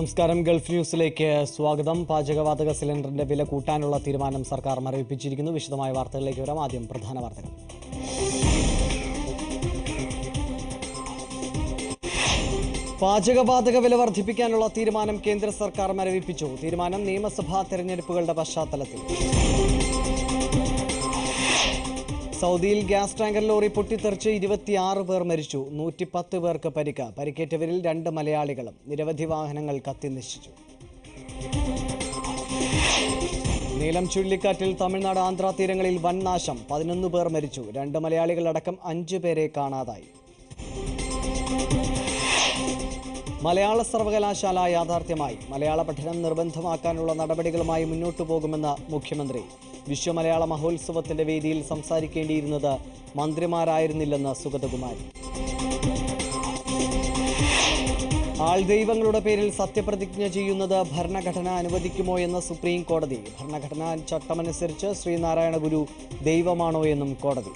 നമസ്കാരം ഗൾഫ് ന്യൂസിലേക്ക് സ്വാഗതം പാചകവാതക സിലിണ്ടറിന്റെ വില കൂട്ടാനുള്ള തീരുമാനം സർക്കാർ മരവിപ്പിച്ചിരിക്കുന്നു വിശദമായ വാർത്തകളിലേക്ക് വരാം ആദ്യം പ്രധാന വാർത്തകൾ പാചകവാതക വില വർദ്ധിപ്പിക്കാനുള്ള തീരുമാനം കേന്ദ്ര സർക്കാർ മരവിപ്പിച്ചു തീരുമാനം നിയമസഭാ തെരഞ്ഞെടുപ്പുകളുടെ പശ്ചാത്തലത്തിൽ സൗദിയിൽ ഗ്യാസ് ടാങ്കർ ലോറി പൊട്ടിത്തെറിച്ച് ഇരുപത്തിയാറ് പേർ മരിച്ചു നൂറ്റിപ്പത്ത് പേർക്ക് പരിക്ക് പരിക്കേറ്റവരിൽ രണ്ട് മലയാളികളും നിരവധി വാഹനങ്ങൾ കത്തിനശിച്ചു നീലം ചുഴലിക്കാറ്റിൽ തമിഴ്നാട് ആന്ധ്ര തീരങ്ങളിൽ വൻ നാശം പതിനൊന്ന് പേർ മരിച്ചു രണ്ട് മലയാളികളടക്കം അഞ്ചു പേരെ കാണാതായി മലയാള സർവകലാശാല യാഥാർത്ഥ്യമായി മലയാള പഠനം നിർബന്ധമാക്കാനുള്ള നടപടികളുമായി മുന്നോട്ടു പോകുമെന്ന് മുഖ്യമന്ത്രി വിശ്വമലയാള മഹോത്സവത്തിന്റെ വേദിയിൽ സംസാരിക്കേണ്ടിയിരുന്നത് മന്ത്രിമാരായിരുന്നില്ലെന്ന് സുഗതകുമാരി ആൾദൈവങ്ങളുടെ പേരിൽ സത്യപ്രതിജ്ഞ ചെയ്യുന്നത് ഭരണഘടന അനുവദിക്കുമോ എന്ന് സുപ്രീം കോടതി ഭരണഘടനാ ചട്ടമനുസരിച്ച് ശ്രീനാരായണ ഗുരു ദൈവമാണോ എന്നും കോടതി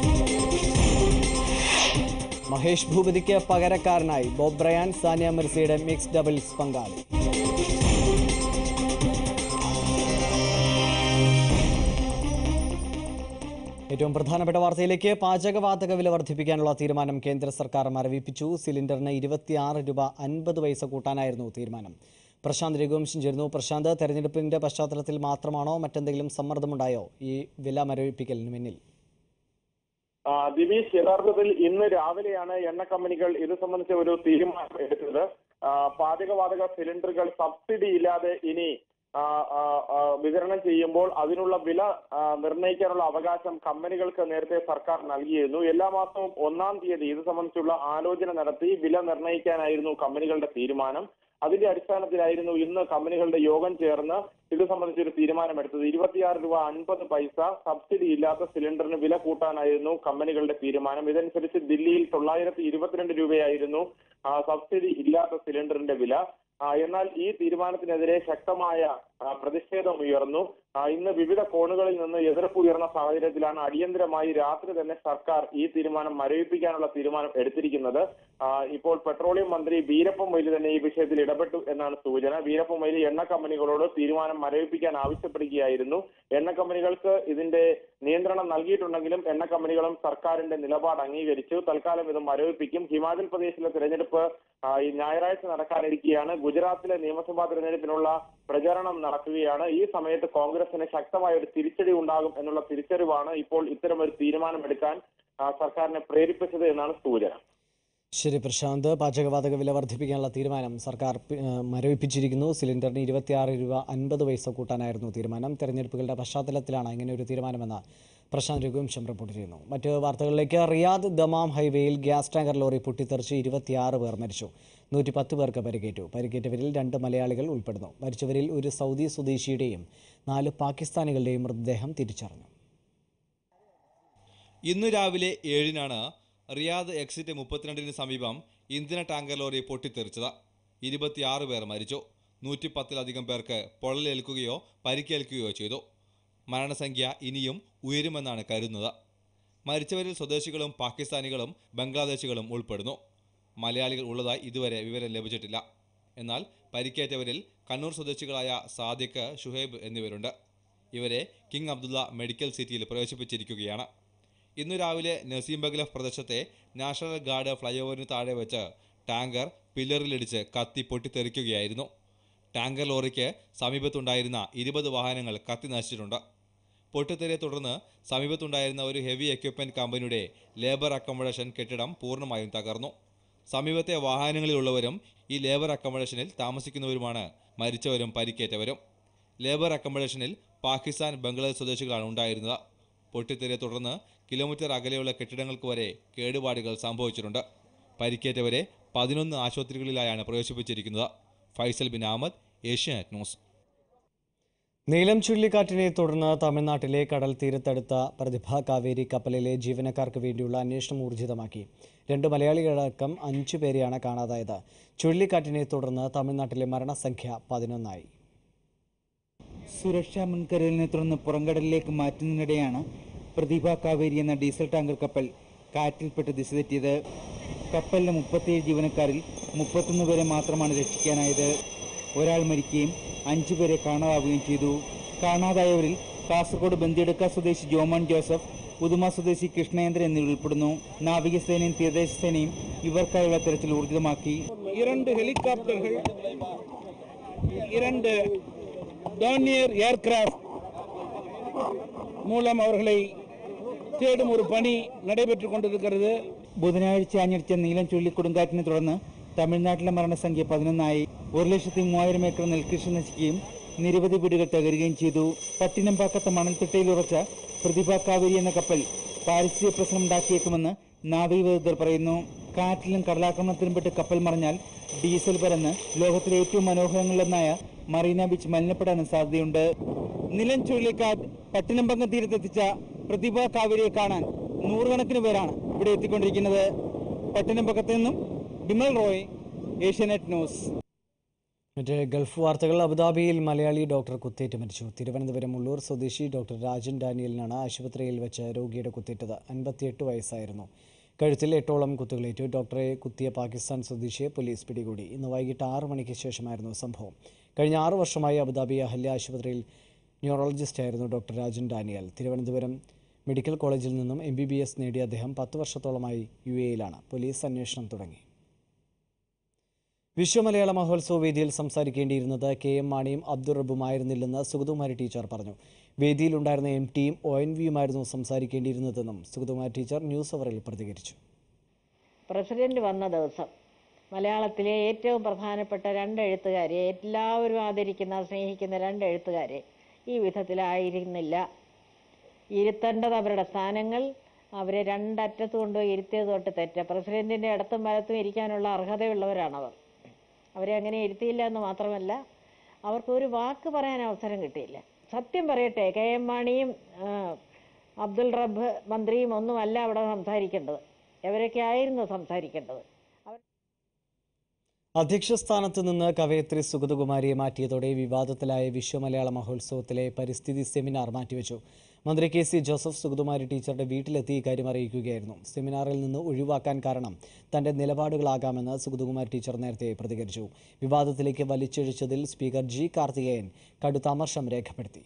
മഹേഷ് ഭൂപതിക്ക് പകരക്കാരനായി ബോബ് ബ്രയാൻ സാനിയ മിർസിയുടെ മിക്സ് ഡബിൾസ് പങ്കാളി ഏറ്റവും പ്രധാനപ്പെട്ട വാർത്തയിലേക്ക് പാചകവാതക വില വർദ്ധിപ്പിക്കാനുള്ള തീരുമാനം കേന്ദ്ര സർക്കാർ മരവിപ്പിച്ചു സിലിണ്ടറിന് ഇരുപത്തിയാറ് രൂപ അൻപത് പൈസ കൂട്ടാനായിരുന്നു തീരുമാനം പ്രശാന്ത് രഘുവംശം ചേരുന്നു പ്രശാന്ത് തെരഞ്ഞെടുപ്പിന്റെ പശ്ചാത്തലത്തിൽ മാത്രമാണോ മറ്റെന്തെങ്കിലും സമ്മർദ്ദമുണ്ടായോ ഈ വില മരവിപ്പിക്കലിന് പിന്നിൽ ആ, ദിനേശ് യഥാർത്ഥത്തിൽ ഇന്ന് രാവിലെയാണ് എണ്ണ കമ്പനികൾ ഇത് സംബന്ധിച്ച ഒരു തീരുമാനം എടുത്തത് ആ, പാചകവാതക സിലിണ്ടറുകൾ സബ്സിഡി ഇല്ലാതെ ഇനി ആ, ആ, ആ, വിതരണം ചെയ്യുമ്പോൾ അതിനുള്ള വില ആ, നിർണ്ണയിക്കാനുള്ള അവകാശം കമ്പനികൾക്ക് നേരത്തെ സർക്കാർ നൽകിയിരുന്നു എല്ലാ മാസവും ഒന്നാം തീയതി ഇത് സംബന്ധിച്ചുള്ള ആലോചന നടത്തി വില നിർണ്ണയിക്കാനായിരുന്നു കമ്പനികളുടെ തീരുമാനം അതിന്റെ അടിസ്ഥാനത്തിലായിരുന്നു ഇന്ന് കമ്പനികളുടെ യോഗം ചേർന്ന് ഇത് സംബന്ധിച്ചൊരു തീരുമാനമെടുത്തത് ഇരുപത്തിയാറ് രൂപ അൻപത് പൈസ സബ്സിഡി ഇല്ലാത്ത സിലിണ്ടറിന് വില കൂട്ടാനായിരുന്നു കമ്പനികളുടെ തീരുമാനം ഇതനുസരിച്ച് ദില്ലിയിൽ തൊള്ളായിരത്തി ഇരുപത്തിരണ്ട് രൂപയായിരുന്നു ആ, സബ്സിഡി ഇല്ലാത്ത സിലിണ്ടറിന്റെ വില ആ, എന്നാൽ ഈ തീരുമാനത്തിനെതിരെ ശക്തമായ ആ, പ്രതിഷേധം ഉയർന്നു ആ, ഇന്ന് വിവിധ കോണുകളിൽ നിന്ന് എതിർപ്പ് ഉയർന്ന സാഹചര്യത്തിലാണ് അടിയന്തരമായി രാത്രി തന്നെ സർക്കാർ ഈ തീരുമാനം മരവിപ്പിക്കാനുള്ള തീരുമാനം എടുത്തിരിക്കുന്നത് ആ, ഇപ്പോൾ പെട്രോളിയം മന്ത്രി വീരപ്പൻ മൊയ്ലി തന്നെ ഈ വിഷയത്തിൽ ഇടപെട്ടു എന്നാണ് സൂചന വീരപ്പൻ മൊയ്ലി എണ്ണ കമ്പനികളോട് തീരുമാനം മരവിപ്പിക്കാൻ ആവശ്യപ്പെടുകയായിരുന്നു എണ്ണ കമ്പനികൾക്ക് ഇതിന്റെ നിയന്ത്രണം നൽകിയിട്ടുണ്ടെങ്കിലും എണ്ണ കമ്പനികളും സർക്കാരിന്റെ നിലപാട് അംഗീകരിച്ചു തൽക്കാലം ഇത് മരവിപ്പിക്കും ഹിമാചൽ പ്രദേശിലെ തെരഞ്ഞെടുപ്പ് ആ, ഈ ഞായറാഴ്ച നടക്കാനിരിക്കെയാണ് ഗുജറാത്തിലെ നിയമസഭാ തെരഞ്ഞെടുപ്പിനുള്ള പ്രചാരണം നടക്കുകയാണ് ഈ സമയത്ത് കോൺഗ്രസിന് ശക്തമായ ഒരു തിരിച്ചടി ഉണ്ടാകും എന്നുള്ള തിരിച്ചറിവാണ് ഇപ്പോൾ ഇത്തരം ഒരു തീരുമാനമെടുക്കാൻ ആ, സർക്കാരിനെ പ്രേരിപ്പിച്ചത് എന്നാണ് സൂചന ശരി പ്രശാന്ത് പാചകവാതക വില വർദ്ധിപ്പിക്കാനുള്ള തീരുമാനം സർക്കാർ പി- ഏഹ് മരവിപ്പിച്ചിരിക്കുന്നു സിലിണ്ടറിന് ഇരുപത്തിയാറ് രൂപ അൻപത് പൈസ കൂട്ടാനായിരുന്നു തീരുമാനം തെരഞ്ഞെടുപ്പുകളുടെ പശ്ചാത്തലത്തിലാണ് ഇങ്ങനെ ഒരു തീരുമാനമെന്ന് പ്രശാന്ത് രഘുവംശം റിപ്പോർട്ട് ചെയ്യുന്നു മറ്റ് വാർത്തകളിലേക്ക് റിയാദ് ദമാം ഹൈവേയിൽ ഗ്യാസ് ടാങ്കർ ലോറി പൊട്ടിത്തെറിച്ച് ഇരുപത്തിയാറ് പേർ മരിച്ചു നൂറ്റി പത്ത് പേർക്ക് പരിക്കേറ്റു പരിക്കേറ്റവരിൽ രണ്ട് മലയാളികൾ ഉൾപ്പെടുന്നു മരിച്ചവരിൽ ഒരു സൗദി സ്വദേശിയുടെയും നാല് പാകിസ്ഥാനികളുടെയും മൃതദേഹം തിരിച്ചറിഞ്ഞു ഇന്നു രാവിലെ ഏഴിനാണ് റിയാദ് എക്സിറ്റ് മുപ്പത്തിരണ്ടിന് സമീപം ഇന്ധന ടാങ്കർ ലോറി പൊട്ടിത്തെറിച്ചത് ഇരുപത്തിയാറ് പേർ മരിച്ചു നൂറ്റിപ്പത്തിലധികം പേർക്ക് പൊള്ളലേൽക്കുകയോ പരിക്കേൽക്കുകയോ ചെയ്തു മരണസംഖ്യ ഇനിയും ഉയരുമെന്നാണ് കരുതുന്നത് മരിച്ചവരിൽ സ്വദേശികളും പാകിസ്ഥാനികളും ബംഗ്ലാദേശികളും ഉൾപ്പെടുന്നു മലയാളികൾ ഉള്ളതായി ഇതുവരെ വിവരം ലഭിച്ചിട്ടില്ല എന്നാൽ പരിക്കേറ്റവരിൽ കണ്ണൂർ സ്വദേശികളായ സാദിഖ് ഷുഹൈബ് എന്നിവരുണ്ട് ഇവരെ കിങ് അബ്ദുള്ള മെഡിക്കൽ സിറ്റിയിൽ പ്രവേശിപ്പിച്ചിരിക്കുകയാണ് ഇന്നു രാവിലെ നസീം ബഗ്ലഫ് പ്രദേശത്തെ നാഷണൽ ഗാർഡ് ഫ്ലൈഓവറിന് താഴെ വെച്ച് ടാങ്കർ പില്ലറിലിടിച്ച് കത്തി പൊട്ടിത്തെറിക്കുകയായിരുന്നു ടാങ്കർ ലോറിക്ക് സമീപത്തുണ്ടായിരുന്ന ഇരുപത് വാഹനങ്ങൾ കത്തി നശിച്ചിട്ടുണ്ട് പൊട്ടിത്തെറിയെ തുടർന്ന് സമീപത്തുണ്ടായിരുന്ന ഒരു ഹെവി എക്യുപ്മെന്റ് കമ്പനിയുടെ ലേബർ അക്കോമഡേഷൻ കെട്ടിടം പൂർണ്ണമായും തകർന്നു സമീപത്തെ വാഹനങ്ങളിലുള്ളവരും ഈ ലേബർ അക്കോമഡേഷനിൽ താമസിക്കുന്നവരുമാണ് മരിച്ചവരും പരിക്കേറ്റവരും ലേബർ അക്കോമഡേഷനിൽ പാകിസ്ഥാൻ ബംഗ്ലാദേശ് സ്വദേശികളാണ് ഉണ്ടായിരുന്നത് പൊട്ടിത്തെറിയെ തുടർന്ന് കിലോമീറ്റർ അകലെയുള്ള കെട്ടിടങ്ങൾക്ക് വരെ കേടുപാടുകൾ സംഭവിച്ചിട്ടുണ്ട് പരിക്കേറ്റവരെ പതിനൊന്ന് ആശുപത്രികളിലായാണ് പ്രവേശിപ്പിച്ചിരിക്കുന്നത് ഫൈസൽ ബിൻ അഹമ്മദ് ഏഷ്യാനെറ്റ് ന്യൂസ് നീലം ചുഴലിക്കാറ്റിനെ തുടർന്ന് തമിഴ്നാട്ടിലെ കടൽ തീരത്തടുത്ത പ്രതിഭ കാവേരി കപ്പലിലെ ജീവനക്കാർക്ക് വേണ്ടിയുള്ള അന്വേഷണം ഊർജിതമാക്കി രണ്ട് മലയാളികളടക്കം അഞ്ചു പേരെയാണ് കാണാതായത് ചുഴലിക്കാറ്റിനെ തുടർന്ന് തമിഴ്നാട്ടിലെ മരണസംഖ്യ പതിനൊന്നായി സുരക്ഷാ മുൻകരുതലിനെ തുടർന്ന് പുറംകടലിലേക്ക് മാറ്റുന്നതിനിടെയാണ് പ്രതിഭ കാവേരി എന്ന ഡീസൽ ടാങ്കർ കപ്പൽ കാറ്റിൽപ്പെട്ട് ദിശ തെറ്റിയത് കപ്പലിലെ മുപ്പത്തിയേഴ് ജീവനക്കാരിൽ മുപ്പത്തൊന്ന് പേരെ മാത്രമാണ് രക്ഷിക്കാനായത് ഒരാൾ മരിക്കുകയും അഞ്ചു പേരെ കാണാതാവുകയും ചെയ്തു കാണാതായവരിൽ കാസർഗോഡ് ബന്ദിയെടുക്ക സ്വദേശി ജോമോൻ ജോസഫ് ഉദുമ സ്വദേശി കൃഷ്ണേന്ദ്രൻ എന്നിവർ ഉൾപ്പെടുന്നു നാവികസേനയും തീരദേശ സേനയും ഇവർക്കായുള്ള തെരച്ചിൽ ഊർജിതമാക്കി இரண்டு ஹெலிகாப்டர்கள் இரண்டு டானியர் ஏர்கிராஃப்ட் மூலம் அவர்களை தேடும் ஒரு பணி நடைபெற்றுக் கொண்டிருக்கிறது ബുധനാഴ്ച അഞ്ഞടിച്ച നീലം ചുഴലിക്കൊടുങ്കാറ്റിനെ തുടർന്ന് തമിഴ്നാട്ടിലെ മരണസംഖ്യ പതിനൊന്നായി ഒരു ലക്ഷത്തി മൂവായിരം ഏക്കർ നെൽകൃഷി നശിക്കുകയും നിരവധി വീടുകൾ തകരുകയും ചെയ്തു പട്ടിനംപാക്കത്തെ മണൽത്തിട്ടയിൽ ഉറച്ച പ്രതിഭ കാവേരി എന്ന കപ്പൽ പാരിസ്ഥിതിക പ്രശ്നം ഉണ്ടാക്കിയേക്കുമെന്ന് നാവിക വിദഗ്ധർ പറയുന്നു കാറ്റിലും കടലാക്രമണത്തിലും പെട്ട് കപ്പൽ മറിഞ്ഞാൽ ഡീസൽ പരന്ന് ലോകത്തിലെ ഏറ്റവും മനോഹരങ്ങളിലൊന്നായ മറീന ബീച്ച് മലിനപ്പെടാനും സാധ്യതയുണ്ട് നിലം ചുഴലിക്കാറ്റ് പട്ടിനംപങ്കം തീരത്തെത്തിച്ച പ്രതിഭ കാവേരിയെ കാണാൻ നൂറുകണക്കിന് പേരാണ് ഇവിടെ എത്തിക്കൊണ്ടിരിക്കുന്നത് പട്ടിനംപക്കത്ത് നിന്നും ബിമൽ റോയ് ഏഷ്യാനെറ്റ് ന്യൂസ് മറ്റ് ഗൾഫ് വാർത്തകൾ അബുദാബിയിൽ മലയാളി ഡോക്ടർ കുത്തേറ്റ് മരിച്ചു തിരുവനന്തപുരം ഉള്ളൂർ സ്വദേശി ഡോക്ടർ രാജൻ ഡാനിയലിനാണ് ആശുപത്രിയിൽ വെച്ച് രോഗിയുടെ കുത്തേറ്റത് അൻപത്തിയെട്ട് വയസ്സായിരുന്നു കഴുത്തിൽ എട്ടോളം കുത്തുകളേറ്റു ഡോക്ടറെ കുത്തിയ പാകിസ്ഥാൻ സ്വദേശിയെ പോലീസ് പിടികൂടി ഇന്ന് വൈകിട്ട് ആറ് മണിക്ക് ശേഷമായിരുന്നു സംഭവം കഴിഞ്ഞ ആറു വർഷമായി അബുദാബി അഹല്യ ആശുപത്രിയിൽ ന്യൂറോളജിസ്റ്റായിരുന്നു doctor Rajan Daniel Thiruvananthapuram medical കോളേജിൽ നിന്നും എം ബി ബി എസ് നേടിയ അദ്ദേഹം പത്ത് വർഷത്തോളമായി യു എയിലാണ് പോലീസ് അന്വേഷണം തുടങ്ങി വിശ്വമലയാള മഹോത്സവ വേദിയിൽ സംസാരിക്കേണ്ടിയിരുന്നത് കെ എം മാണിയും അബ്ദുൾ റബ്ബുമായിരുന്നില്ലെന്ന് സുഗതകുമാരി ടീച്ചർ പറഞ്ഞു വേദിയിലുണ്ടായിരുന്ന എം ടിയും ഒ എൻ വിയുമായിരുന്നു സംസാരിക്കേണ്ടിയിരുന്നതെന്നും സുഗതകുമാരി ടീച്ചർ ന്യൂസ് അവറിൽ പ്രതികരിച്ചു പ്രസിഡന്റ് വന്ന ദിവസം മലയാളത്തിലെ ഏറ്റവും പ്രധാനപ്പെട്ട രണ്ട് എഴുത്തുകാരെ എല്ലാവരും ആദരിക്കുന്ന സ്നേഹിക്കുന്ന രണ്ട് എഴുത്തുകാരെ ഈ വിധത്തിലായിരുന്നില്ല ഇരുത്തേണ്ടത് അവരുടെ സ്ഥാനങ്ങൾ അവരെ രണ്ടറ്റത്ത് കൊണ്ടുപോയി ഇരുത്തിയത് തൊട്ട് തെറ്റ പ്രസിഡന്റിന്റെ ഇടത്തും വലത്തും ഇരിക്കാനുള്ള അർഹതയുള്ളവരാണവർ അവരെ അങ്ങനെ ഇരുത്തിയില്ല എന്ന് മാത്രമല്ല അവർക്ക് ഒരു വാക്ക് പറയാൻ അവസരം കിട്ടിയില്ല സത്യം പറയട്ടെ കെ എം മാണിയും ആ, അബ്ദുൾ റബ്ബ് മന്ത്രിയും ഒന്നുമല്ല അവിടെ സംസാരിക്കേണ്ടത് എവരൊക്കെ ആയിരുന്നു സംസാരിക്കേണ്ടത് അധ്യക്ഷ സ്ഥാനത്ത് നിന്ന് കവയത്രി സുഗതകുമാരിയെ മാറ്റിയതോടെ വിവാദത്തിലായ വിശ്വമലയാള മഹോത്സവത്തിലെ പരിസ്ഥിതി സെമിനാർ മാറ്റിവെച്ചു മന്ത്രി കെ സി ജോസഫ് സുഗതകുമാരി ടീച്ചറുടെ വീട്ടിലെത്തി ഇക്കാര്യം അറിയിക്കുകയായിരുന്നു സെമിനാറിൽ നിന്ന് ഒഴിവാക്കാൻ കാരണം തന്റെ നിലപാടുകളാകാമെന്ന് സുഗതകുമാരി ടീച്ചർ നേരത്തെ പ്രതികരിച്ചു വിവാദത്തിലേക്ക് വലിച്ചിഴച്ചതിൽ സ്പീക്കർ ജി കാർത്തികേയൻ കടുത്ത അമർഷം രേഖപ്പെടുത്തി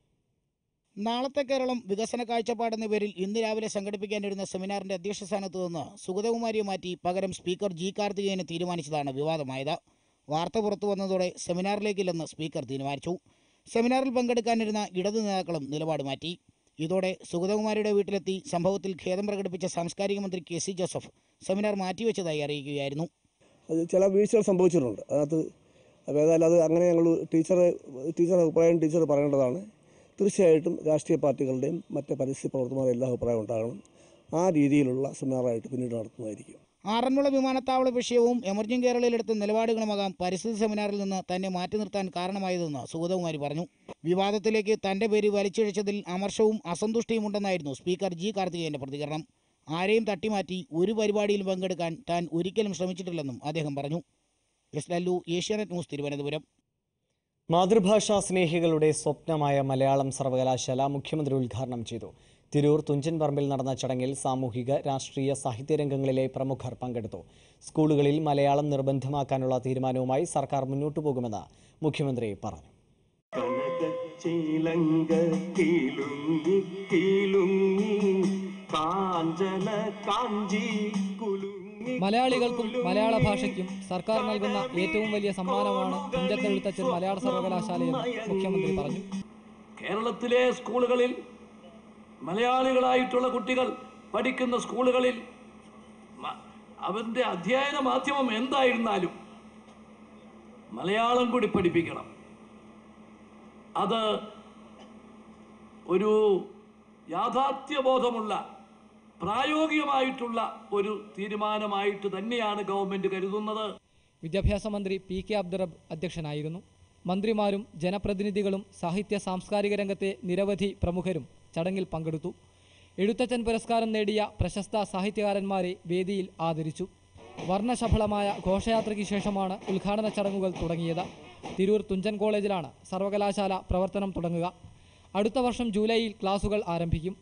നാളത്തെ കേരളം വികസന കാഴ്ചപ്പാട് എന്ന പേരിൽ ഇന്ന് രാവിലെ സംഘടിപ്പിക്കാനിരുന്ന സെമിനാറിന്റെ അധ്യക്ഷ സ്ഥാനത്ത് നിന്ന് സുഗതകുമാരിയെ മാറ്റി പകരം സ്പീക്കർ ജി കാർത്തികേയനെ തീരുമാനിച്ചതാണ് വിവാദമായത് വാർത്ത പുറത്തു വന്നതോടെ സെമിനാറിലേക്കില്ലെന്ന് സ്പീക്കർ തീരുമാനിച്ചു സെമിനാറിൽ പങ്കെടുക്കാനിരുന്ന ഇടതു നേതാക്കളും നിലപാട് മാറ്റി ഇതോടെ സുഗതകുമാരിയുടെ വീട്ടിലെത്തി സംഭവത്തിൽ ഖേദം പ്രകടിപ്പിച്ച സാംസ്കാരിക മന്ത്രി കെ സി ജോസഫ് സെമിനാർ മാറ്റിവെച്ചതായി അറിയിക്കുകയായിരുന്നു അത് ചില വീഴ്ചകൾ സംഭവിച്ചിട്ടുണ്ട് അതിനകത്ത് അപ്പോൾ ഏതായാലും അത് അങ്ങനെ ഞങ്ങൾ ടീച്ചറെ ടീച്ചറുടെ അഭിപ്രായം ടീച്ചർ പറയേണ്ടതാണ് തീർച്ചയായിട്ടും രാഷ്ട്രീയ പാർട്ടികളുടെയും മറ്റ് പരിസ്ഥിതി പ്രവർത്തകരുടെ എല്ലാ അഭിപ്രായം ഉണ്ടാകണം ആ രീതിയിലുള്ള സെമിനാറായിട്ട് പിന്നീട് നടത്തുന്നതായിരിക്കും ആറന്മുള വിമാനത്താവള വിഷയവും എമർജിംഗ് കേരളയിലെടുത്ത നിലപാടുകളുമാകാം പരിസ്ഥിതി സെമിനാറിൽ നിന്ന് തന്നെ മാറ്റി നിർത്താൻ കാരണമായതെന്ന് സുഗതകുമാരി പറഞ്ഞു വിവാദത്തിലേക്ക് തന്റെ പേര് വലിച്ചിഴച്ചതിൽ അമർഷവും അസന്തുഷ്ടിയും ഉണ്ടെന്നായിരുന്നു സ്പീക്കർ ജി കാർത്തികേയന്റെ പ്രതികരണം ആരെയും തട്ടിമാറ്റി ഒരു പരിപാടിയിലും പങ്കെടുക്കാൻ താൻ ഒരിക്കലും ശ്രമിച്ചിട്ടില്ലെന്നും അദ്ദേഹം പറഞ്ഞു എസ് ലല്ലു ഏഷ്യാനെറ്റ് ന്യൂസ് തിരുവനന്തപുരം മാതൃഭാഷാ സ്നേഹികളുടെ സ്വപ്നമായ മലയാളം സർവകലാശാല മുഖ്യമന്ത്രി ഉദ്ഘാടനം ചെയ്തു തിരൂർ തുഞ്ചൻ പറമ്പിൽ നടന്ന ചടങ്ങിൽ സാമൂഹിക രാഷ്ട്രീയ സാഹിത്യ രംഗങ്ങളിലെ പ്രമുഖർ പങ്കെടുത്തു സ്കൂളുകളിൽ മലയാളം നിർബന്ധമാക്കാനുള്ള തീരുമാനവുമായി സർക്കാർ മുന്നോട്ടു പോകുമെന്ന് മുഖ്യമന്ത്രി പറഞ്ഞു കനകച്ചിലങ്ക കീലുങ്ങി കീലുങ്ങി കാഞ്ചന കാഞ്ചി കുലുങ്ങി മലയാളികൾക്കും മലയാള ഭാഷയ്ക്കും സർക്കാർ നൽകുന്ന ഏറ്റവും വലിയ സമ്മാനമാണ് തുഞ്ചത്തെഴുത്തച്ഛൻ മലയാള സർവകലാശാലയെന്ന് മുഖ്യമന്ത്രി പറഞ്ഞു കേരളത്തിലെ സ്കൂളുകളിൽ മലയാളികളായിട്ടുള്ള കുട്ടികൾ പഠിക്കുന്ന സ്കൂളുകളിൽ മ- അവന്റെ അധ്യയന മാധ്യമം എന്തായിരുന്നാലും മലയാളം കൂടി പഠിപ്പിക്കണം അത് ഒരു യാഥാർത്ഥ്യബോധമുള്ള പ്രായോഗികമായിട്ടുള്ള ഒരു തീരുമാനമായിട്ട് തന്നെയാണ് ഗവൺമെന്റ് കരുതുന്നത് വിദ്യാഭ്യാസ മന്ത്രി പി കെ അബ്ദുറബ് അധ്യക്ഷനായിരുന്നു മന്ത്രിമാരും ജനപ്രതിനിധികളും സാഹിത്യ സാംസ്കാരിക രംഗത്തെ നിരവധി പ്രമുഖരും ചടങ്ങിൽ പങ്കെടുത്തു എഴുത്തച്ഛൻ പുരസ്കാരം നേടിയ പ്രശസ്ത സാഹിത്യകാരന്മാരെ വേദിയിൽ ആദരിച്ചു വർണ്ണശഫളമായ ഘോഷയാത്രയ്ക്ക് ശേഷമാണ് ഉദ്ഘാടന ചടങ്ങുകൾ തുടങ്ങിയത് തിരൂർ തുഞ്ചൻ കോളേജിലാണ് സർവകലാശാല പ്രവർത്തനം തുടങ്ങുക അടുത്ത വർഷം ജൂലൈയിൽ ക്ലാസുകൾ ആരംഭിക്കും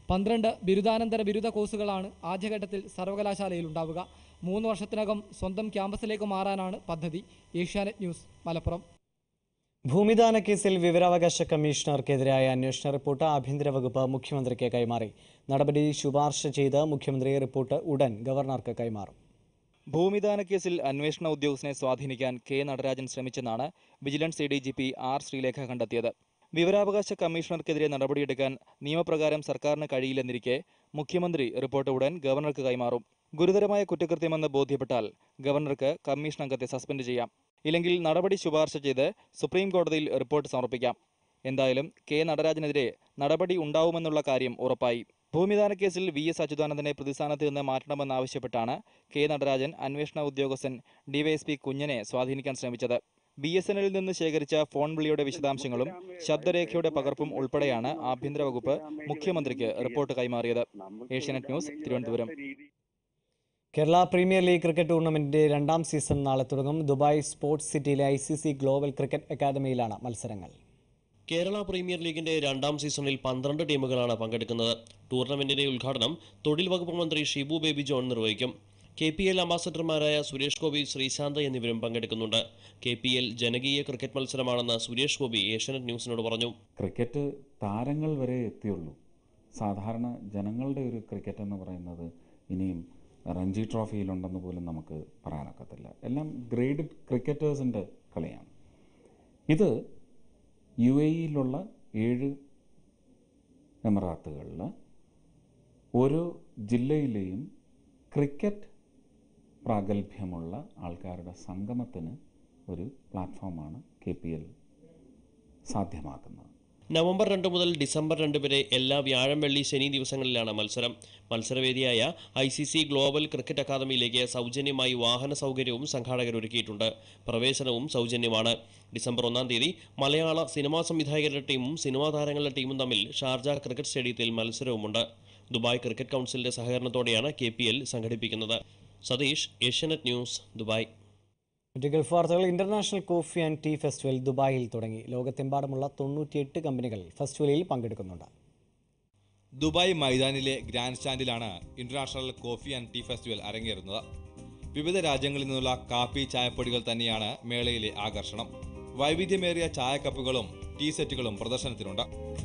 പന്ത്രണ്ട് ബിരുദാനന്തര ബിരുദ കോഴ്സുകളാണ് ആദ്യഘട്ടത്തിൽ സർവകലാശാലയിൽ ഉണ്ടാവുക മൂന്ന് വർഷത്തിനകം സ്വന്തം ക്യാമ്പസിലേക്ക് മാറാനാണ് പദ്ധതി ഏഷ്യാനെറ്റ് ന്യൂസ് മലപ്പുറം ഭൂമിദാന കേസിൽ വിവരാവകാശ കമ്മീഷണർക്കെതിരായ അന്വേഷണ റിപ്പോർട്ട് ആഭ്യന്തര വകുപ്പ് മുഖ്യമന്ത്രിക്ക് കൈമാറി നടപടി ശുപാർശ ചെയ്ത് മുഖ്യമന്ത്രി റിപ്പോർട്ട് ഉടൻ ഗവർണർക്ക് കൈമാറും ഭൂമിദാന കേസിൽ അന്വേഷണ ഉദ്യോഗസ്ഥനെ സ്വാധീനിക്കാൻ കെ നടരാജൻ ശ്രമിച്ചെന്നാണ് vigilance A D G P R Sreelekha കണ്ടെത്തിയത് വിവരാവകാശ കമ്മീഷണർക്കെതിരെ നടപടിയെടുക്കാൻ നിയമപ്രകാരം സർക്കാരിന് കഴിയില്ലെന്നിരിക്കെ മുഖ്യമന്ത്രി റിപ്പോർട്ട് ഉടൻ ഗവർണർക്ക് കൈമാറും ഗുരുതരമായ കുറ്റകൃത്യമെന്ന് ബോധ്യപ്പെട്ടാൽ ഗവർണർക്ക് കമ്മീഷൻ അംഗത്തെ സസ്പെൻഡ് ചെയ്യാം ഇല്ലെങ്കിൽ നടപടി ശുപാർശ ചെയ്ത് സുപ്രീം കോടതിയിൽ റിപ്പോർട്ട് സമർപ്പിക്കാം എന്തായാലും കെ നടരാജനെതിരെ നടപടി ഉണ്ടാവുമെന്നുള്ള കാര്യം ഉറപ്പായി ഭൂമിദാന കേസിൽ വി എസ് അച്യുതാനന്ദനെ പ്രതിസ്ഥാനത്ത് നിന്ന് മാറ്റണമെന്നാവശ്യപ്പെട്ടാണ് കെ നടരാജൻ അന്വേഷണ ഉദ്യോഗസ്ഥൻ ഡിവൈഎസ്പി കുഞ്ഞനെ സ്വാധീനിക്കാൻ ശ്രമിച്ചത് ബി എസ് എൻ എല്ലിൽ നിന്ന് ശേഖരിച്ച ഫോൺ വിളിയുടെ വിശദാംശങ്ങളും ശബ്ദരേഖയുടെ പകർപ്പും ഉൾപ്പെടെയാണ് ആഭ്യന്തര വകുപ്പ് മുഖ്യമന്ത്രിക്ക് റിപ്പോർട്ട് കൈമാറിയത് Asianet news Thiruvananthapuram Kerala premier league cricket ടൂർണമെന്റിന്റെ രണ്ടാം സീസൺ നാളെ തുടങ്ങും ദുബായ് സ്പോർട്സ് സിറ്റിയിലെ I C C global cricket അക്കാദമിയിലാണ് മത്സരങ്ങൾ കേരള പ്രീമിയർ ലീഗിന്റെ രണ്ടാം സീസണിൽ പന്ത്രണ്ട് ടീമുകളാണ് പങ്കെടുക്കുന്നത് ടൂർണമെന്റിന്റെ ഉദ്ഘാടനം തൊഴിൽ വകുപ്പ് മന്ത്രി ഷിബു ബേബി ജോൺ നിർവഹിക്കും കെ പി എൽ അംബാസഡർമാരായ സുരേഷ് ഗോപി ശ്രീശാന്ത് എന്നിവരും പങ്കെടുക്കുന്നുണ്ട് കെ പി എൽ ജനകീയ ക്രിക്കറ്റ് മത്സരമാണെന്ന് സുരേഷ് ഗോപി ഏഷ്യാനെറ്റ് ന്യൂസിനോട് പറഞ്ഞു ക്രിക്കറ്റ് താരങ്ങൾ വരെ എത്തിയുള്ളൂ സാധാരണ ജനങ്ങളുടെ ഒരു ക്രിക്കറ്റ് എന്ന് പറയുന്നത് ഇനിയും രഞ്ജി ട്രോഫിയിലുണ്ടെന്ന് പോലും നമുക്ക് പറയാനൊക്കത്തില്ല എല്ലാം ഗ്രേഡഡ് ക്രിക്കറ്റേഴ്സിൻ്റെ കളിയാണ് ഇത് യു എ ഇയിലുള്ള ഏഴ് എമിറാത്തുകളിൽ ഓരോ ജില്ലയിലെയും ക്രിക്കറ്റ് പ്രാഗൽഭ്യമുള്ള ആൾക്കാരുടെ സംഗമത്തിന് ഒരു പ്ലാറ്റ്ഫോമാണ് കെ പി എൽ സാധ്യമാക്കുന്നത് നവംബർ രണ്ട് മുതൽ ഡിസംബർ രണ്ട് വരെ എല്ലാ വ്യാഴം വെള്ളി ശനി ദിവസങ്ങളിലാണ് മത്സരം മത്സരവേദിയായ I C C global cricket അക്കാദമിയിലേക്ക് സൗജന്യമായി വാഹന സൗകര്യവും സംഘാടകർ ഒരുക്കിയിട്ടുണ്ട് പ്രവേശനവും സൗജന്യമാണ് ഡിസംബർ ഒന്നാം തീയതി മലയാള സിനിമാ സംവിധായകരുടെ ടീമും സിനിമാ താരങ്ങളുടെ ടീമും തമ്മിൽ ഷാർജ ക്രിക്കറ്റ് സ്റ്റേഡിയത്തിൽ മത്സരവുമുണ്ട് ദുബായ് ക്രിക്കറ്റ് കൗൺസിലിന്റെ സഹകരണത്തോടെയാണ് കെ പി എൽ സംഘടിപ്പിക്കുന്നത് സതീഷ് ഏഷ്യാനെറ്റ് ന്യൂസ് ദുബായ് മറ്റ് ഗൾഫ് വാർത്തകൾ international coffee and tea festival ദുബായിൽ തുടങ്ങി ലോകത്തെമ്പാടുമുള്ള തൊണ്ണൂറ്റിയെട്ട് കമ്പനികൾ ഫെസ്റ്റിവലിൽ പങ്കെടുക്കുന്നുണ്ട് ദുബായ് മൈതാനിലെ ഗ്രാൻഡ് സ്റ്റാൻഡിലാണ് international coffee and tea festival അരങ്ങേറുന്നത് വിവിധ രാജ്യങ്ങളിൽ നിന്നുള്ള കാപ്പി ചായപ്പൊടികൾ തന്നെയാണ് മേളയിലെ ആകർഷണം വൈവിധ്യമേറിയ ചായക്കപ്പുകളും ടീ സെറ്റുകളും പ്രദർശനത്തിനുണ്ട്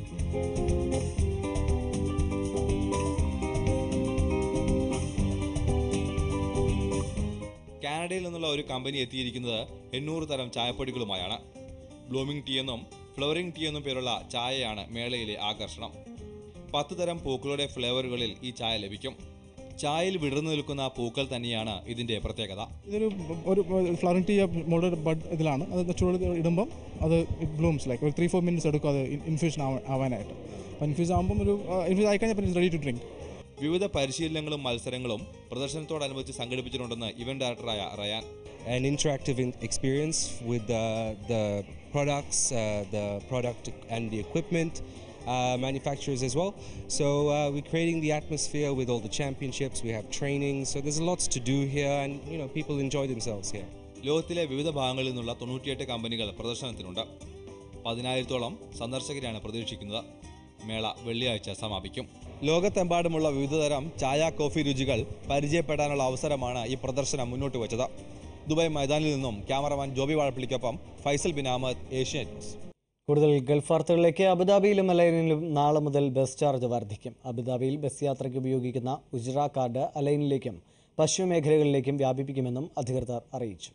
കാനഡയിൽ നിന്നുള്ള ഒരു കമ്പനി എത്തിയിരിക്കുന്നത് എണ്ണൂറ് തരം ചായപ്പൊടികളുമായാണ് ബ്ലൂമിംഗ് ടീ എന്നും ഫ്ലവറിംഗ് ടീ എന്നും പേരുള്ള ചായയാണ് മേളയിലെ ആകർഷണം പത്ത് തരം പൂക്കളുടെ ഫ്ലേവറുകളിൽ ഈ ചായ ലഭിക്കും ചായയിൽ വിടർന്നു നിൽക്കുന്ന പൂക്കൾ തന്നെയാണ് ഇതിന്റെ പ്രത്യേകത ഇതൊരു ഒരു ഫ്ലവറിംഗ് ടീ മോൾഡ് ബഡ് ഇതിലാണ് അത് ചൂട് ഇടുമ്പം അത് ബ്ലൂംസ് ലൈക്ക് ഒരു ത്രീ ഫോർ മിനിറ്റ്സ് എടുക്കും അത് ഇൻഫ്യൂഷൻ ആവാനായിട്ട് അപ്പോൾ ഇൻഫ്യൂസ് ആകുമ്പം ഒരു ഇൻഫ്യൂസ് ആയിക്കഴിഞ്ഞാൽ റെഡി ടു ഡ്രിങ്ക് വിവിധ പരിശീലനങ്ങളും മത്സരങ്ങളും പ്രദർശനത്തോടനുബന്ധിച്ച് സംഘടിപ്പിച്ചിട്ടുണ്ടെന്ന് ഇവന്റ് ഡയറക്ടറായ Ryan an interactive in- experience with uh, the products, uh, the product and the equipment uh, manufacturers as well. So uh, we're creating the atmosphere with all the championships. We have training, so there's lots to do here, and you know people enjoy themselves here. ലോകത്തിലെ വിവിധ ഭാഗങ്ങളിൽ നിന്നുള്ള തൊണ്ണൂറ്റിയെട്ട് കമ്പനികൾ പ്രദർശനത്തിനുണ്ട് പതിനായിരത്തോളം സന്ദർശകരെയാണ് പ്രതീക്ഷിക്കുന്നത് മേള വെള്ളിയാഴ്ച സമാപിക്കും ലോകത്തെമ്പാടുമുള്ള വിവിധതരം ചായ കോഫി രുചികൾ പരിചയപ്പെടാനുള്ള അവസരമാണ് ഈ പ്രദർശനം മുന്നോട്ട് വച്ചത് ദുബായ് മൈതാനിൽ നിന്നും ക്യാമറമാൻ ജോബി വാഴപ്പള്ളിക്കൊപ്പം Faisal bin Ahmed Asian news കൂടുതൽ ഗൾഫ് വാർത്തകളിലേക്ക് അബുദാബിയിലും അലൈനിലും നാളെ മുതൽ ബസ് ചാർജ് വർദ്ധിക്കും അബുദാബിയിൽ ബസ് യാത്രയ്ക്ക് ഉപയോഗിക്കുന്ന ഉജ്റ കാർഡ് അലൈനിലേക്കും പശ്ചിമ മേഖലകളിലേക്കും വ്യാപിപ്പിക്കുമെന്നും അധികൃതർ അറിയിച്ചു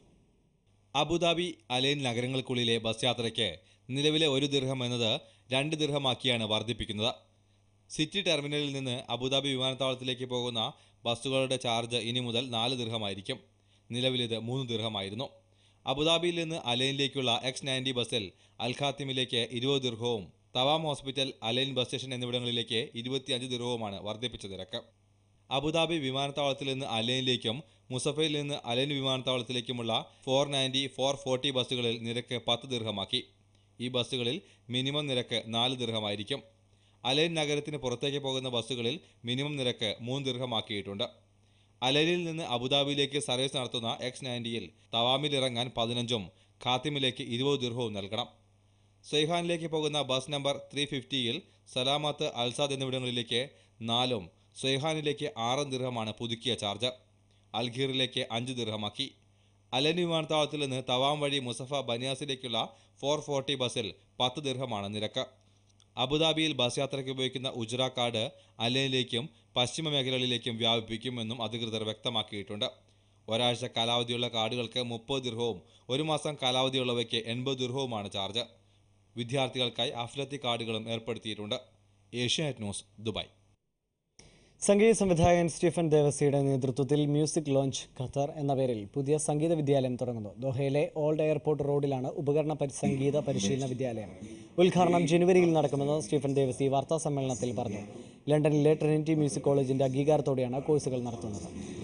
അബുദാബി അലൈൻ നഗരങ്ങൾക്കുള്ളിലെ ബസ് യാത്രയ്ക്ക് നിലവിലെ ഒരു ദിർഹം എന്നത് രണ്ട് ദിർഹമാക്കിയാണ് വർദ്ധിപ്പിക്കുന്നത് സിറ്റി ടെർമിനലിൽ നിന്ന് അബുദാബി വിമാനത്താവളത്തിലേക്ക് പോകുന്ന ബസ്സുകളുടെ ചാർജ് ഇനി മുതൽ നാല് ദിർഹമായിരിക്കും നിലവിലിത് മൂന്ന് ദിർഹമായിരുന്നു അബുദാബിയിൽ നിന്ന് അലൈനിലേക്കുള്ള എക്സ് നയൻറ്റി ബസ്സിൽ അൽഖാത്തിമിലേക്ക് ഇരുപത് ദിർഹവും Tawam hospital Al Ain bus station എന്നിവിടങ്ങളിലേക്ക് ഇരുപത്തിയഞ്ച് ദിർഹവുമാണ് വർദ്ധിപ്പിച്ച നിരക്ക് അബുദാബി വിമാനത്താവളത്തിൽ നിന്ന് അലൈനിലേക്കും മുസഫയിൽ നിന്ന് അലൈൻ വിമാനത്താവളത്തിലേക്കുമുള്ള ഫോർ നയൻറ്റി ഫോർ ഫോർട്ടി ബസ്സുകളിൽ നിരക്ക് പത്ത് ദീർഘമാക്കി ഈ ബസ്സുകളിൽ മിനിമം നിരക്ക് നാല് ദീർഘമായിരിക്കും അലൈൻ നഗരത്തിന് പുറത്തേക്ക് പോകുന്ന ബസ്സുകളിൽ മിനിമം നിരക്ക് മൂന്ന് ദീർഘമാക്കിയിട്ടുണ്ട് അലൈനിൽ നിന്ന് അബുദാബിയിലേക്ക് സർവീസ് നടത്തുന്ന എക്സ് നയൻറ്റിയിൽ തവാമിൽ ഇറങ്ങാൻ പതിനഞ്ചും ഖാത്തിമിലേക്ക് ഇരുപത് ദീർഘവും നൽകണം സൈഹാനിലേക്ക് പോകുന്ന ബസ് നമ്പർ ത്രീ ഫിഫ്റ്റിയിൽ സലാമത്ത് അൽസാദ് എന്നിവിടങ്ങളിലേക്ക് നാലും സ്വൈഹാനിലേക്ക് ആറ് ദിർഹമാണ് പുതുക്കിയ ചാർജ് അൽഖീറിലേക്ക് അഞ്ച് ദിർഹമാക്കി അലൻ വിമാനത്താവളത്തിൽ നിന്ന് തവാം വഴി മുസഫ ബനിയാസിലേക്കുള്ള ഫോർ ഫോർട്ടി ബസ്സിൽ പത്ത് ദിർഹമാണ് നിരക്ക് അബുദാബിയിൽ ബസ് യാത്രയ്ക്ക് ഉപയോഗിക്കുന്ന ഉജ്ര കാർഡ് അലനിലേക്കും പശ്ചിമ മേഖലകളിലേക്കും വ്യാപിപ്പിക്കുമെന്നും അധികൃതർ വ്യക്തമാക്കിയിട്ടുണ്ട് ഒരാഴ്ച കാലാവധിയുള്ള കാർഡുകൾക്ക് മുപ്പത് ദിർഹവും ഒരു മാസം കാലാവധിയുള്ളവയ്ക്ക് എൺപത് ദിർഹവുമാണ് ചാർജ് വിദ്യാർത്ഥികൾക്കായി അഫ്ലത്തി കാർഡുകളും ഏർപ്പെടുത്തിയിട്ടുണ്ട് ഏഷ്യാനെറ്റ് ന്യൂസ് ദുബായ് സംഗീത സംവിധായകൻ സ്റ്റീഫൻ ദേവസിയുടെ നേതൃത്വത്തിൽ മ്യൂസിക് ലോഞ്ച് ഖത്തർ എന്ന പേരിൽ പുതിയ സംഗീത വിദ്യാലയം തുടങ്ങുന്നു ദോഹയിലെ ഓൾഡ് എയർപോർട്ട് റോഡിലാണ് ഉപകരണ പരി സംഗീത പരിശീലന വിദ്യാലയം ഉദ്ഘാടനം ജനുവരിയിൽ നടക്കുമെന്ന് സ്റ്റീഫൻ ദേവസി വാർത്താ സമ്മേളനത്തിൽ പറഞ്ഞു ലണ്ടനിലെ ട്രിനിറ്റി മ്യൂസിക് കോളേജിന്റെ അംഗീകാരത്തോടെയാണ് കോഴ്സുകൾ നടത്തുന്നത്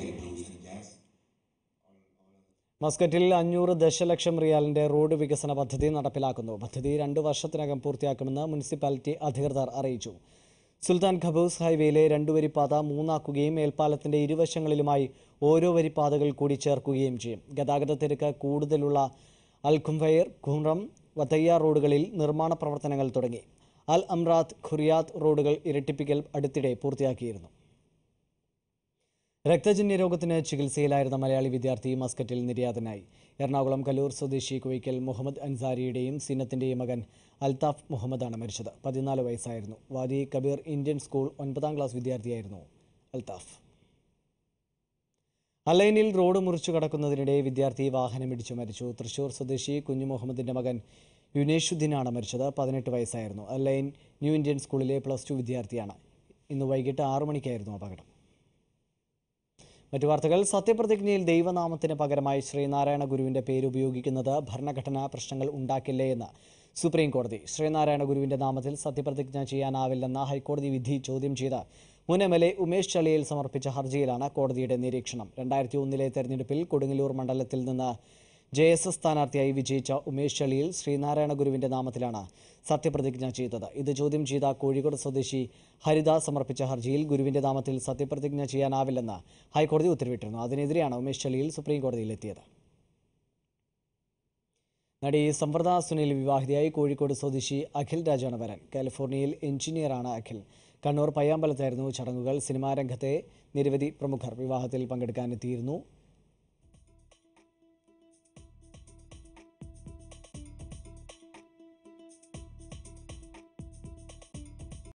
മസ്കറ്റിൽ അഞ്ഞൂറ് ദശലക്ഷം റിയാലിന്റെ റോഡ് വികസന പദ്ധതി നടപ്പിലാക്കുന്നു പദ്ധതി രണ്ട് വർഷത്തിനകം പൂർത്തിയാക്കുമെന്ന് മുനിസിപ്പാലിറ്റി അധികൃതർ അറിയിച്ചു സുൽത്താൻ ഖബൂസ് ഹൈവേയിലെ രണ്ടു വരിപ്പാത മൂന്നാക്കുകയും മേൽപ്പാലത്തിന്റെ ഇരുവശങ്ങളിലുമായി ഓരോ വരിപ്പാതകൾ കൂടി ചേർക്കുകയും ചെയ്യും ഗതാഗത തിരക്ക് കൂടുതലുള്ള അൽ ഖുംഫയർ ഖുറം വതയ്യ റോഡുകളിൽ നിർമ്മാണ പ്രവർത്തനങ്ങൾ തുടങ്ങി അൽ അമ്രാത്ത് ഖുറിയാത്ത് റോഡുകൾ ഇരട്ടിപ്പിക്കൽ അടുത്തിടെ പൂർത്തിയാക്കിയിരുന്നു രക്തജന്യ രോഗത്തിന് ചികിത്സയിലായിരുന്ന മലയാളി വിദ്യാർത്ഥി മസ്കറ്റിൽ നിര്യാതനായി എറണാകുളം കലൂർ സ്വദേശി കുവയ്ക്കൽ മുഹമ്മദ് അൻസാരിയുടെയും സിന്നത്തിൻ്റെയും മകൻ അൽതാഫ് മുഹമ്മദാണ് മരിച്ചത് പതിനാല് വയസ്സായിരുന്നു വാദി കബീർ ഇന്ത്യൻ സ്കൂൾ ഒൻപതാം ക്ലാസ് വിദ്യാർത്ഥിയായിരുന്നു അൽതാഫ് അലൈനിൽ റോഡ് മുറിച്ചു കടക്കുന്നതിനിടെ വിദ്യാർത്ഥി വാഹനമിടിച്ചു മരിച്ചു തൃശൂർ സ്വദേശി കുഞ്ഞു മുഹമ്മദിന്റെ മകൻ യുനേഷുദ്ദീനാണ് മരിച്ചത് പതിനെട്ട് വയസ്സായിരുന്നു അലൈൻ ന്യൂ ഇന്ത്യൻ സ്കൂളിലെ പ്ലസ് ടു വിദ്യാർത്ഥിയാണ് ഇന്ന് വൈകിട്ട് ആറു മണിക്കായിരുന്നു അപകടം മറ്റു വാർത്തകൾ സത്യപ്രതിജ്ഞയിൽ ദൈവനാമത്തിന് പകരമായി ശ്രീനാരായണ ഗുരുവിന്റെ പേര് ഉപയോഗിക്കുന്നത് ഭരണഘടനാ പ്രശ്നങ്ങൾ ഉണ്ടാക്കില്ലേ എന്ന് സുപ്രീം കോടതി ശ്രീനാരായണ ഗുരുവിന്റെ നാമത്തിൽ സത്യപ്രതിജ്ഞ ചെയ്യാനാവില്ലെന്ന ഹൈക്കോടതി വിധി ചോദ്യം ചെയ്ത് മുൻ M L A Umesh Challiyil സമർപ്പിച്ച ഹർജിയിലാണ് കോടതിയുടെ നിരീക്ഷണം രണ്ടായിരത്തി ഒന്നിലെ തെരഞ്ഞെടുപ്പിൽ കൊടുങ്ങല്ലൂർ മണ്ഡലത്തിൽ നിന്ന് ജെ എസ് എസ് സ്ഥാനാർത്ഥിയായി വിജയിച്ച ഉമേഷ് ചളിയിൽ ശ്രീനാരായണ ഗുരുവിന്റെ നാമത്തിലാണ് സത്യപ്രതിജ്ഞ ചെയ്തത് ഇത് ചോദ്യം ചെയ്ത കോഴിക്കോട് സ്വദേശി ഹരിത സമർപ്പിച്ച ഹർജിയിൽ ഗുരുവിന്റെ നാമത്തിൽ സത്യപ്രതിജ്ഞ ചെയ്യാനാവില്ലെന്ന് ഹൈക്കോടതി ഉത്തരവിട്ടിരുന്നു അതിനെതിരെയാണ് ഉമേഷ് ചളിയിൽ സുപ്രീം കോടതിയിലെത്തിയത് നടി സംവൃത സുനിൽ വിവാഹിതയായി കോഴിക്കോട് സ്വദേശി അഖിൽ രാജാണ് വരൻ കാലിഫോർണിയയിൽ എഞ്ചിനീയറാണ് അഖിൽ കണ്ണൂർ പയ്യാമ്പലത്തായിരുന്നു ചടങ്ങുകൾ സിനിമാ രംഗത്തെ നിരവധി പ്രമുഖർ വിവാഹത്തിൽ പങ്കെടുക്കാനെത്തിയിരുന്നു